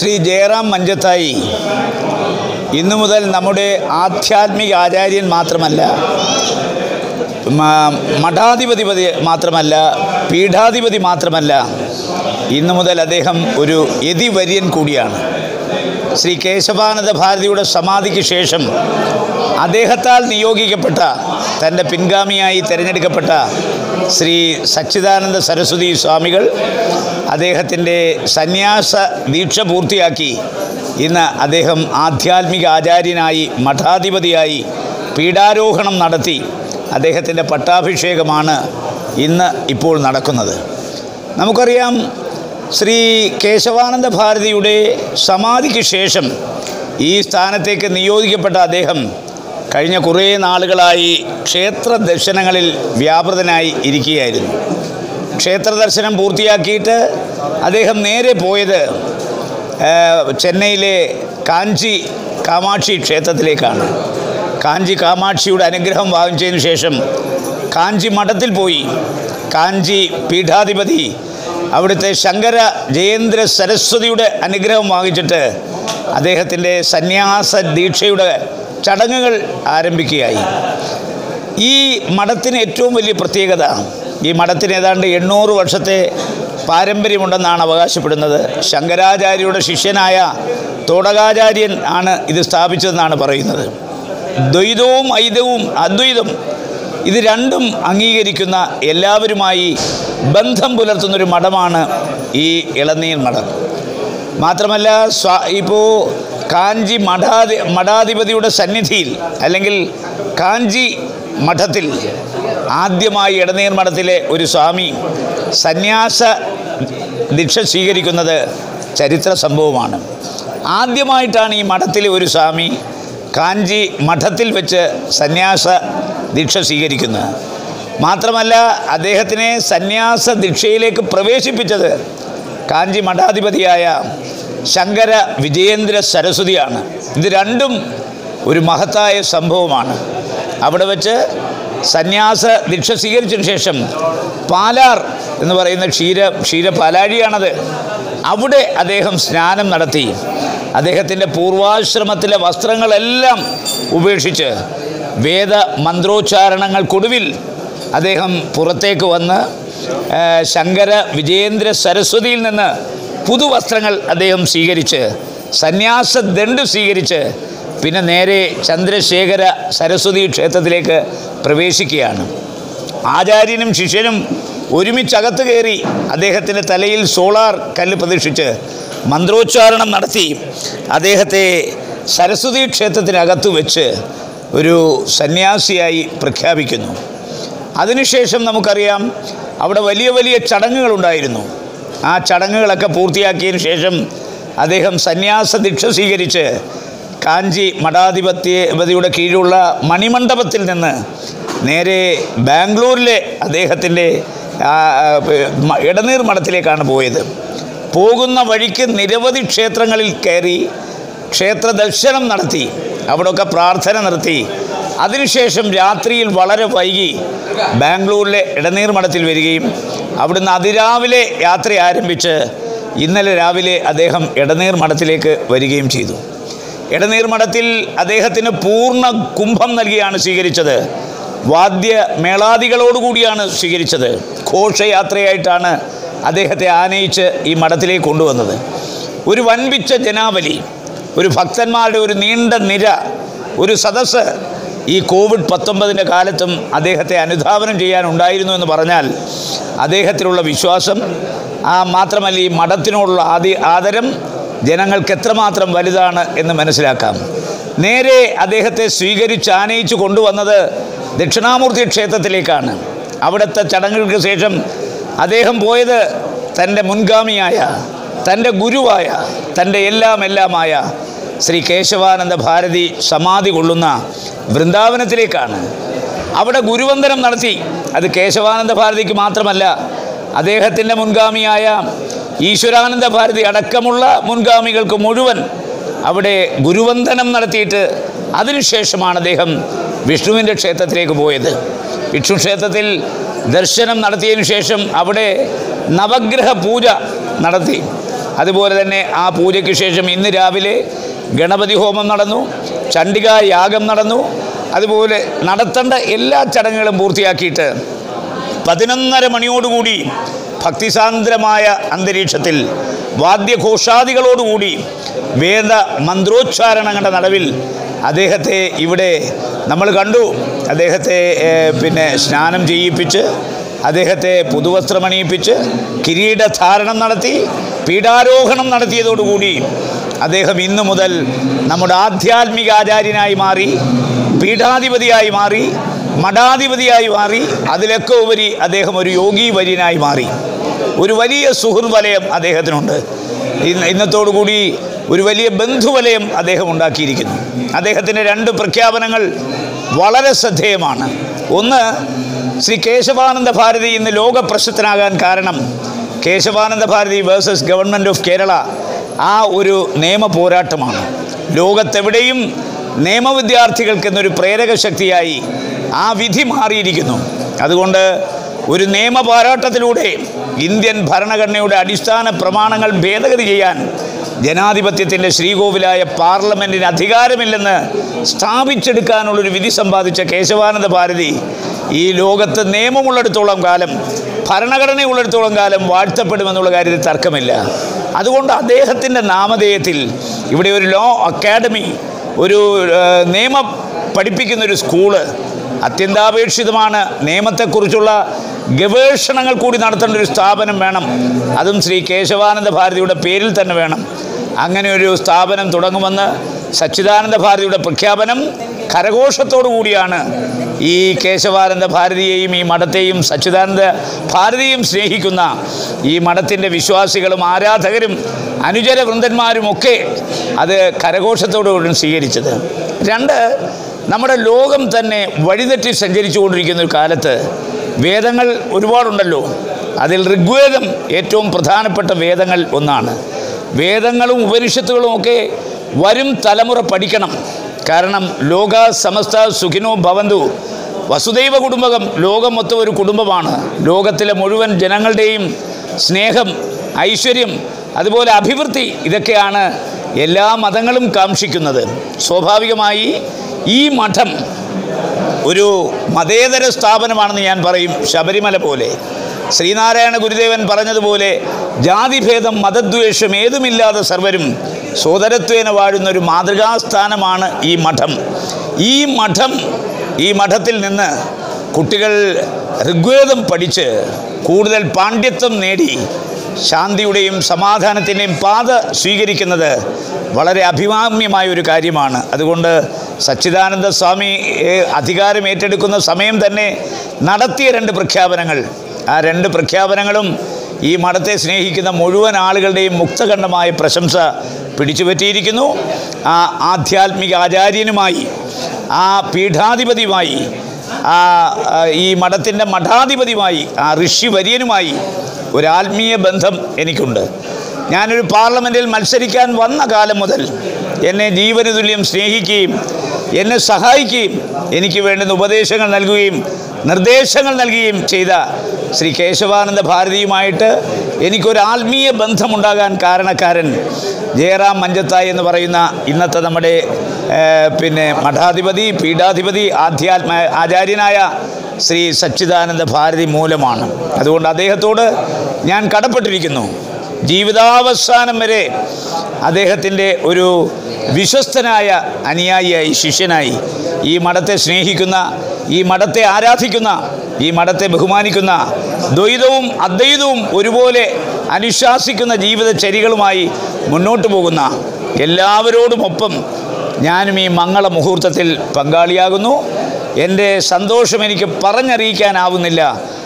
ശ്രീ ജയറാം മഞ്ചത്തായി ഇന്നു മുതൽ നമ്മുടെ ആധ്യാത്മിക ആചാര്യൻ മാത്രമല്ല മ- മഠാധിപതി പതി- മാത്രമല്ല പീഠാധിപതി മാത്രമല്ല ഇന്നു മുതൽ അദ്ദേഹം ഒരു യതിവര്യൻ കൂടിയാണ് ശ്രീ കേശവാനന്ദ ഭാരതിയുടെ സമാധിക്ക് ശേഷം അദ്ദേഹത്താൽ നിയോഗിക്കപ്പെട്ട തൻ്റെ പിൻഗാമിയായി തിരഞ്ഞെടുക്കപ്പെട്ട ശ്രീ സച്ചിദാനന്ദ സരസ്വതി സ്വാമികൾ അദ്ദേഹത്തിൻ്റെ സന്യാസ ദീക്ഷ പൂർത്തിയാക്കി ഇന്ന് അദ്ദേഹം ആധ്യാത്മിക ആചാര്യനായി മഠാധിപതിയായി പീഠാരോഹണം നടത്തി അദ്ദേഹത്തിൻ്റെ പട്ടാഭിഷേകമാണ് ഇന്ന് ഇപ്പോൾ നടക്കുന്നത് നമുക്കറിയാം ശ്രീ കേശവാനന്ദ ഭാരതിയുടെ സമാധിക്ക് ശേഷം ഈ സ്ഥാനത്തേക്ക് നിയോഗിക്കപ്പെട്ട അദ്ദേഹം കഴിഞ്ഞ കുറേ നാളുകളായി ക്ഷേത്ര ദർശനങ്ങളിൽ വ്യാപൃതനായി ഇരിക്കുകയായിരുന്നു ക്ഷേത്ര ദർശനം പൂർത്തിയാക്കിയിട്ട് അദ്ദേഹം നേരെ പോയത് ആ, ചെന്നൈയിലെ കാഞ്ചി കാമാക്ഷി ക്ഷേത്രത്തിലേക്കാണ് കാഞ്ചി കാമാക്ഷിയുടെ അനുഗ്രഹം വാങ്ങിച്ചതിന് ശേഷം കാഞ്ചി മഠത്തിൽ പോയി കാഞ്ചി പീഠാധിപതി അവിടുത്തെ ശങ്കര ജയേന്ദ്ര സരസ്വതിയുടെ അനുഗ്രഹം വാങ്ങിച്ചിട്ട് അദ്ദേഹത്തിൻ്റെ സന്യാസ ദീക്ഷയുടെ ചടങ്ങുകൾ ആരംഭിക്കുകയായി ഈ മഠത്തിന് ഏറ്റവും വലിയ പ്രത്യേകത ഈ മഠത്തിന് ഏതാണ്ട് എണ്ണൂറ് വർഷത്തെ പാരമ്പര്യമുണ്ടെന്നാണ് അവകാശപ്പെടുന്നത് ശങ്കരാചാര്യയുടെ ശിഷ്യനായ തോടകാചാര്യൻ ആണ് ഇത് സ്ഥാപിച്ചതെന്നാണ് പറയുന്നത് ദ്വൈതവും ഐതവും അദ്വൈതം ഇത് രണ്ടും അംഗീകരിക്കുന്ന എല്ലാവരുമായി ബന്ധം പുലർത്തുന്നൊരു മഠമാണ് ഈ ഇളനീർ മഠം മാത്രമല്ല സ്വാ ഇപ്പോൾ കാഞ്ചി മഠാധി മഠാധിപതിയുടെ സന്നിധിയിൽ അല്ലെങ്കിൽ കാഞ്ചി മഠത്തിൽ ആദ്യമായി ഇടനീർ മഠത്തിലെ ഒരു സ്വാമി സന്യാസ ദീക്ഷ സ്വീകരിക്കുന്നത് ചരിത്ര സംഭവമാണ് ആദ്യമായിട്ടാണ് ഈ മഠത്തിലെ ഒരു സ്വാമി കാഞ്ചി മഠത്തിൽ വെച്ച് സന്യാസ ദീക്ഷ സ്വീകരിക്കുന്നത് മാത്രമല്ല അദ്ദേഹത്തിനെ സന്യാസ ദീക്ഷയിലേക്ക് പ്രവേശിപ്പിച്ചത് കാഞ്ചി മഠാധിപതിയായ ശങ്കര വിജയേന്ദ്ര സരസ്വതിയാണ് ഇത് രണ്ടും ഒരു മഹത്തായ സംഭവമാണ് അവിടെ വെച്ച് സന്യാസ ദീക്ഷ സ്വീകരിച്ചതിന് ശേഷം പാലാർ എന്ന് പറയുന്ന ക്ഷീര ക്ഷീരപാലാഴിയാണത് അവിടെ അദ്ദേഹം സ്നാനം നടത്തി അദ്ദേഹത്തിൻ്റെ പൂർവാശ്രമത്തിലെ വസ്ത്രങ്ങളെല്ലാം ഉപേക്ഷിച്ച് വേദ മന്ത്രോച്ചാരണങ്ങൾക്കൊടുവിൽ അദ്ദേഹം പുറത്തേക്ക് വന്ന് ആ, ശങ്കര വിജയേന്ദ്ര സരസ്വതിയിൽ നിന്ന് പുതുവസ്ത്രങ്ങൾ അദ്ദേഹം സ്വീകരിച്ച് സന്യാസ ദണ്ട് സ്വീകരിച്ച് പിന്നെ നേരെ ചന്ദ്രശേഖര സരസ്വതി ക്ഷേത്രത്തിലേക്ക് പ്രവേശിക്കുകയാണ് ആചാര്യനും ശിഷ്യനും ഒരുമിച്ചകത്ത് കയറി അദ്ദേഹത്തിൻ്റെ തലയിൽ സോളാർ കല്ല് പ്രതീക്ഷിച്ച് മന്ത്രോച്ചാരണം നടത്തി അദ്ദേഹത്തെ സരസ്വതി ക്ഷേത്രത്തിനകത്ത് വെച്ച് ഒരു സന്യാസിയായി പ്രഖ്യാപിക്കുന്നു അതിനുശേഷം നമുക്കറിയാം അവിടെ വലിയ വലിയ ചടങ്ങുകളുണ്ടായിരുന്നു ആ ചടങ്ങുകളൊക്കെ പൂർത്തിയാക്കിയതിന് ശേഷം അദ്ദേഹം സന്യാസ ദീക്ഷ സ്വീകരിച്ച് കാഞ്ചി മഠാധിപത്യപതിയുടെ കീഴിലുള്ള മണിമണ്ഡപത്തിൽ നിന്ന് നേരെ ബാംഗ്ലൂരിലെ അദ്ദേഹത്തിൻ്റെ ആ, പ- മ- ഇടനീർ മഠത്തിലേക്കാണ് പോയത് പോകുന്ന വഴിക്ക് നിരവധി ക്ഷേത്രങ്ങളിൽ കയറി ക്ഷേത്ര ദർശനം നടത്തി അവിടെയൊക്കെ പ്രാർത്ഥന നടത്തി അതിനുശേഷം രാത്രിയിൽ വളരെ വൈകി ബാംഗ്ലൂരിലെ ഇടനീർ മഠത്തിൽ വരികയും അവിടുന്ന് അതിരാവിലെ യാത്ര ആരംഭിച്ച് ഇന്നലെ രാവിലെ അദ്ദേഹം ഇടനീർ മഠത്തിലേക്ക് വരികയും ചെയ്തു ഇടനീർ മഠത്തിൽ അദ്ദേഹത്തിന് പൂർണ്ണ കുംഭം നൽകിയാണ് സ്വീകരിച്ചത് വാദ്യ മേളാദികളോടുകൂടിയാണ് സ്വീകരിച്ചത് ഘോഷയാത്രയായിട്ടാണ് അദ്ദേഹത്തെ ആനയിച്ച് ഈ മഠത്തിലേക്ക് കൊണ്ടുവന്നത് ഒരു വൻപിച്ച ജനാവലി ഒരു ഭക്തന്മാരുടെ ഒരു നീണ്ട നിര ഒരു സദസ്സ് ഈ കോവിഡ് പത്തൊമ്പതിൻ്റെ കാലത്തും അദ്ദേഹത്തെ അനുധാവനം ചെയ്യാനുണ്ടായിരുന്നു എന്ന് പറഞ്ഞാൽ അദ്ദേഹത്തിലുള്ള വിശ്വാസം ആ മാത്രമല്ല ഈ മഠത്തിനോടുള്ള ആദി ആദരം ജനങ്ങൾക്ക് എത്രമാത്രം വലുതാണ് എന്ന് മനസ്സിലാക്കാം നേരെ അദ്ദേഹത്തെ സ്വീകരിച്ച് ആനയിച്ച് കൊണ്ടുവന്നത് ദക്ഷിണാമൂർത്തി ക്ഷേത്രത്തിലേക്കാണ് അവിടുത്തെ ചടങ്ങുകൾക്ക് ശേഷം അദ്ദേഹം പോയത് തൻ്റെ മുൻഗാമിയായ തൻ്റെ ഗുരുവായ തൻ്റെ എല്ലാം എല്ലാമായ ശ്രീ കേശവാനന്ദ ഭാരതി സമാധി കൊള്ളുന്ന വൃന്ദാവനത്തിലേക്കാണ് അവിടെ ഗുരുവന്ദനം നടത്തി അത് കേശവാനന്ദ ഭാരതിക്ക് മാത്രമല്ല അദ്ദേഹത്തിൻ്റെ മുൻഗാമിയായ ഈശ്വരാനന്ദ ഭാരതി അടക്കമുള്ള മുൻഗാമികൾക്ക് മുഴുവൻ അവിടെ ഗുരുവന്ദനം നടത്തിയിട്ട് അതിനുശേഷമാണ് അദ്ദേഹം വിഷ്ണുവിൻ്റെ ക്ഷേത്രത്തിലേക്ക് പോയത് വിഷ്ണു ക്ഷേത്രത്തിൽ ദർശനം നടത്തിയതിനു ശേഷം അവിടെ നവഗ്രഹ പൂജ നടത്തി അതുപോലെ തന്നെ ആ പൂജയ്ക്ക് ശേഷം ഇന്ന് രാവിലെ ഗണപതി ഹോമം നടന്നു ചണ്ഡിക യാഗം നടന്നു അതുപോലെ നടത്തേണ്ട എല്ലാ ചടങ്ങുകളും പൂർത്തിയാക്കിയിട്ട് പതിനൊന്നര മണിയോടുകൂടി ഭക്തിസാന്ദ്രമായ അന്തരീക്ഷത്തിൽ വാദ്യഘോഷാദികളോടുകൂടി വേദ മന്ത്രോച്ചാരണങ്ങളുടെ നടുവിൽ അദ്ദേഹത്തെ ഇവിടെ നമ്മൾ കണ്ടു അദ്ദേഹത്തെ ഏഹ്, പിന്നെ സ്നാനം ചെയ്യിപ്പിച്ച് അദ്ദേഹത്തെ പുതുവസ്ത്രമണിയിപ്പിച്ച് കിരീടധാരണം നടത്തി പീഠാരോഹണം നടത്തിയതോടുകൂടി അദ്ദേഹം ഇന്നു മുതൽ നമ്മുടെ ആധ്യാത്മിക ആചാര്യനായി മാറി പീഠാധിപതിയായി മാറി മഠാധിപതിയായി മാറി അതിലൊക്കെ ഉപരി അദ്ദേഹം ഒരു യോഗി വര്യനായി മാറി ഒരു വലിയ സുഹൃദ്വലയം അദ്ദേഹത്തിനുണ്ട് ഇന്ന് ഇന്നത്തോടുകൂടി ഒരു വലിയ ബന്ധുവലയം അദ്ദേഹം ഉണ്ടാക്കിയിരിക്കുന്നു അദ്ദേഹത്തിൻ്റെ രണ്ട് പ്രഖ്യാപനങ്ങൾ വളരെ ശ്രദ്ധേയമാണ് ഒന്ന് ശ്രീ കേശവാനന്ദ ഭാരതി ഇന്ന് ലോക പ്രശസ്തനാകാൻ കാരണം Kesavananda Bharati versus government of Kerala ആ ഒരു നിയമ പോരാട്ടമാണ് ലോകത്തെവിടെയും നിയമവിദ്യാർത്ഥികൾക്ക് എന്നൊരു പ്രേരക ശക്തിയായി ആ വിധി മാറിയിരിക്കുന്നു അതുകൊണ്ട് ഒരു നിയമ പോരാട്ടത്തിലൂടെ ഇന്ത്യൻ ഭരണഘടനയുടെ അടിസ്ഥാന പ്രമാണങ്ങൾ ഭേദഗതി ചെയ്യാൻ ജനാധിപത്യത്തിൻ്റെ ശ്രീകോവിലായ പാർലമെൻറ്റിന് അധികാരമില്ലെന്ന് സ്ഥാപിച്ചെടുക്കാനുള്ളൊരു വിധി സമ്പാദിച്ച കേശവാനന്ദ ഭാരതി ഈ ലോകത്ത് നിയമമുള്ളിടത്തോളം കാലം ഭരണഘടനയുള്ളിടത്തോളം കാലം വാഴ്ത്തപ്പെടുമെന്നുള്ള കാര്യത്തിൽ തർക്കമില്ല അതുകൊണ്ട് അദ്ദേഹത്തിൻ്റെ നാമധേയത്തിൽ ഇവിടെ ഒരു ലോ അക്കാഡമി ഒരു ഏഹ്, നിയമം പഠിപ്പിക്കുന്ന ഒരു സ്കൂള് അത്യന്താപേക്ഷിതമാണ് നിയമത്തെക്കുറിച്ചുള്ള ഗവേഷണങ്ങൾ കൂടി നടത്തേണ്ട ഒരു സ്ഥാപനം വേണം അതും ശ്രീ കേശവാനന്ദ ഭാരതിയുടെ പേരിൽ തന്നെ വേണം അങ്ങനെ ഒരു സ്ഥാപനം തുടങ്ങുമെന്ന് സച്ചിദാനന്ദ ഭാരതിയുടെ പ്രഖ്യാപനം കരഘോഷത്തോടു കൂടിയാണ് ഈ കേശവാനന്ദ ഭാരതിയെയും ഈ മഠത്തെയും സച്ചിദാനന്ദ ഭാരതിയും സ്നേഹിക്കുന്ന ഈ മഠത്തിൻ്റെ വിശ്വാസികളും ആരാധകരും അനുചര വൃന്ദന്മാരുമൊക്കെ അത് കരഘോഷത്തോടുകൂടി സ്വീകരിച്ചത് രണ്ട് നമ്മുടെ ലോകം തന്നെ വഴിതെറ്റി സഞ്ചരിച്ചു കൊണ്ടിരിക്കുന്ന ഒരു കാലത്ത് വേദങ്ങൾ ഒരുപാടുണ്ടല്ലോ അതിൽ ഋഗ്വേദം ഏറ്റവും പ്രധാനപ്പെട്ട വേദങ്ങൾ ഒന്നാണ് വേദങ്ങളും ഉപനിഷത്തുകളും ഒക്കെ വരും തലമുറ പഠിക്കണം കാരണം ലോക സമസ്ത സുഖിനോ ഭവന്തു വസുദൈവ കുടുംബകം ലോകം മൊത്തം ഒരു കുടുംബമാണ് ലോകത്തിലെ മുഴുവൻ ജനങ്ങളുടെയും സ്നേഹം ഐശ്വര്യം അതുപോലെ അഭിവൃദ്ധി ഇതൊക്കെയാണ് എല്ലാ മതങ്ങളും കാക്ഷിക്കുന്നത് സ്വാഭാവികമായി ഈ മഠം ഒരു മതേതര സ്ഥാപനമാണെന്ന് ഞാൻ പറയും ശബരിമല പോലെ ശ്രീനാരായണ ഗുരുദേവൻ പറഞ്ഞതുപോലെ ജാതിഭേദം മതദ്വേഷം ഏതുമില്ലാതെ സർവരും സോദരത്വേന വാഴുന്ന ഒരു മാതൃകാസ്ഥാനമാണ് ഈ മഠം ഈ മഠം ഈ മഠത്തിൽ നിന്ന് കുട്ടികൾ ഋഗ്വേദം പഠിച്ച് കൂടുതൽ പാണ്ഡിത്യം നേടി ശാന്തിയുടെയും സമാധാനത്തിൻ്റെയും പാത സ്വീകരിക്കുന്നത് വളരെ അഭിമാമ്യമായ ഒരു കാര്യമാണ് അതുകൊണ്ട് സച്ചിദാനന്ദ സ്വാമി ഏ, അധികാരം ഏറ്റെടുക്കുന്ന സമയം തന്നെ നടത്തിയ രണ്ട് പ്രഖ്യാപനങ്ങൾ ആ രണ്ട് പ്രഖ്യാപനങ്ങളും ഈ മഠത്തെ സ്നേഹിക്കുന്ന മുഴുവൻ ആളുകളുടെയും മുക്തഖണ്ഡമായ പ്രശംസ പിടിച്ചുപറ്റിയിരിക്കുന്നു ആ ആധ്യാത്മിക ആചാര്യനുമായി ആ പീഠാധിപതിയുമായി ആ ആ, ഈ മഠത്തിൻ്റെ മഠാധിപതിയുമായി ആ ഋഷി വര്യനുമായി ഒരു ആത്മീയ ബന്ധം എനിക്കുണ്ട് ഞാനൊരു പാർലമെൻറ്റിൽ മത്സരിക്കാൻ വന്ന കാലം മുതൽ എന്നെ ജീവന തുല്യം സ്നേഹിക്കുകയും എന്നെ സഹായിക്കുകയും എനിക്ക് വേണ്ടുന്ന ഉപദേശങ്ങൾ നൽകുകയും നിർദ്ദേശങ്ങൾ നൽകുകയും ചെയ്ത ശ്രീ കേശവാനന്ദ ഭാരതിയുമായിട്ട് എനിക്കൊരു ആത്മീയ ബന്ധമുണ്ടാകാൻ കാരണക്കാരൻ ജയറാം മഞ്ചത്തായി എന്ന് പറയുന്ന ഇന്നത്തെ നമ്മുടെ ഏഹ്, പിന്നെ മഠാധിപതി പീഠാധിപതി ആധ്യാത്മ ആചാര്യനായ ശ്രീ സച്ചിദാനന്ദ ഭാരതി മൂലമാണ് അതുകൊണ്ട് അദ്ദേഹത്തോട് ഞാൻ കടപ്പെട്ടിരിക്കുന്നു ജീവിതാവസാനം വരെ അദ്ദേഹത്തിൻ്റെ ഒരു വിശ്വസ്തനായ അനുയായിയായി ശിഷ്യനായി ഈ മഠത്തെ സ്നേഹിക്കുന്ന ഈ മഠത്തെ ആരാധിക്കുന്ന ഈ മഠത്തെ ബഹുമാനിക്കുന്ന ദ്വൈതവും അദ്വൈതവും ഒരുപോലെ അനുശാസിക്കുന്ന ജീവിതചര്യകളുമായി മുന്നോട്ട് പോകുന്ന എല്ലാവരോടുമൊപ്പം ഞാനും ഈ മംഗള മുഹൂർത്തത്തിൽ പങ്കാളിയാകുന്നു എൻ്റെ സന്തോഷം എനിക്ക് പറഞ്ഞറിയിക്കാനാവുന്നില്ല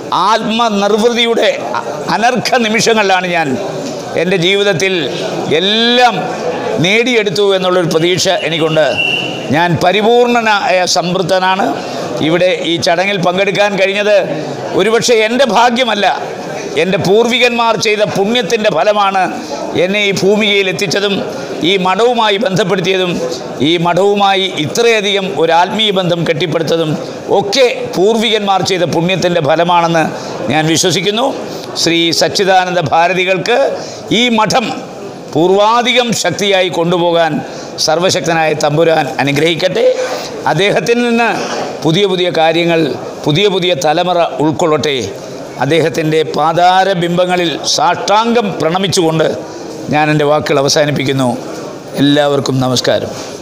ആത്മനിർവൃതിയുടെ അ- അനർഘ നിമിഷങ്ങളിലാണ് ഞാൻ എൻ്റെ ജീവിതത്തിൽ എല്ലാം നേടിയെടുത്തു എന്നുള്ളൊരു പ്രതീക്ഷ എനിക്കുണ്ട് ഞാൻ പരിപൂർണനായ സംതൃപ്തനാണ് ഇവിടെ ഈ ചടങ്ങിൽ പങ്കെടുക്കാൻ കഴിഞ്ഞത് ഒരുപക്ഷെ എൻ്റെ ഭാഗ്യമല്ല എൻ്റെ പൂർവികന്മാർ ചെയ്ത പുണ്യത്തിൻ്റെ ഫലമാണ് എന്നെ ഈ ഭൂമികയിൽ എത്തിച്ചതും ഈ മഠവുമായി ബന്ധപ്പെടുത്തിയതും ഈ മഠവുമായി ഇത്രയധികം ഒരു ആത്മീയ ബന്ധം കെട്ടിപ്പടുത്തതും ഒക്കെ പൂർവികന്മാർ ചെയ്ത പുണ്യത്തിൻ്റെ ഫലമാണെന്ന് ഞാൻ വിശ്വസിക്കുന്നു ശ്രീ സച്ചിദാനന്ദ ഭാരതികൾക്ക് ഈ മഠം പൂർവാധികം ശക്തിയായി കൊണ്ടുപോകാൻ സർവശക്തനായ തമ്പുരാൻ അനുഗ്രഹിക്കട്ടെ അദ്ദേഹത്തിൽ നിന്ന് പുതിയ പുതിയ കാര്യങ്ങൾ പുതിയ പുതിയ തലമുറ ഉൾക്കൊള്ളട്ടെ അദ്ദേഹത്തിൻ്റെ പാതാര ബിംബങ്ങളിൽ സാഷ്ടാംഗം പ്രണമിച്ചുകൊണ്ട് ഞാൻ എൻ്റെ വാക്കുകൾ അവസാനിപ്പിക്കുന്നു എല്ലാവർക്കും നമസ്കാരം